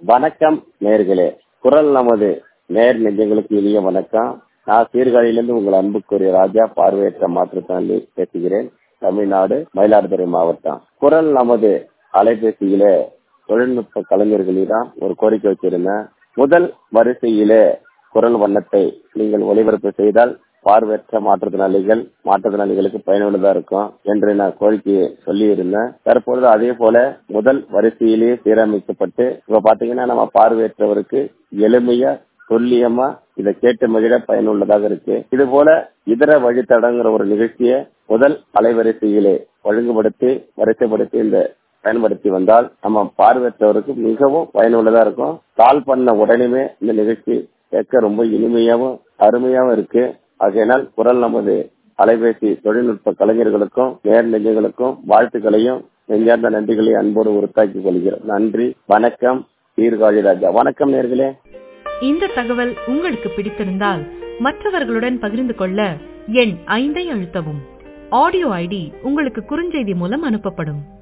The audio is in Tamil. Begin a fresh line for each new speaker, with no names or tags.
வணக்கம் நேர்களே குரல் நமது நேர் நெஞ்சங்களுக்கு இனிய வணக்கம் நான் சீர்காழியிலிருந்து உங்கள் அன்புக்குரிய ராஜா பார்வையற்ற மாற்றுத்தாண்டி பேசுகிறேன் தமிழ்நாடு மயிலாடுதுறை மாவட்டம் குரல் நமது அலைபேசியில தொழில்நுட்ப கலைஞர்களிடம் ஒரு கோரிக்கை வச்சிருந்தேன் முதல் வரிசையிலே குரல் வண்ணத்தை நீங்கள் ஒளிபரப்பு செய்தால் பார்வையற்ற மாற்றுத்திறனாளிகள் மாற்றுத்திறனாளிகளுக்கு பயனுள்ளதா இருக்கும் என்று நான் கோரிக்கையை சொல்லி இருந்தேன் தற்பொழுது அதே போல முதல் வரிசையிலேயே சீரமைக்கப்பட்டு இப்ப பாத்தீங்கன்னா நம்ம பார்வையற்றவருக்கு எளிமையா துல்லியமா இதை கேட்டு மகிழ பயனுள்ளதாக இருக்கு இது போல இதர வழித்தடங்கிற ஒரு நிகழ்ச்சியை முதல் அலைவரிசையிலே ஒழுங்குபடுத்தி வரிசைப்படுத்தி இந்த பயன்படுத்தி வந்தால் நம்ம பார்வையற்றவருக்கு மிகவும் பயனுள்ளதா இருக்கும் கால் பண்ண உடனே இந்த நிகழ்ச்சி கேட்க ரொம்ப இனிமையாவும் அருமையாவும் இருக்கு ஆகையினால் குரல் நமது அலைபேசி தொழில்நுட்ப கலைஞர்களுக்கும் நேர் நெஞ்சங்களுக்கும் வாழ்த்துக்களையும் நெஞ்சார்ந்த நன்றிகளையும் அன்போடு உறுத்தாக்கிக் கொள்கிறோம் நன்றி வணக்கம் சீர்காழி ராஜா வணக்கம் நேர்களே
இந்த தகவல் உங்களுக்கு பிடித்திருந்தால் மற்றவர்களுடன் பகிர்ந்து கொள்ள எண் ஐந்தை அழுத்தவும் ஆடியோ ஐடி உங்களுக்கு குறுஞ்செய்தி மூலம் அனுப்பப்படும்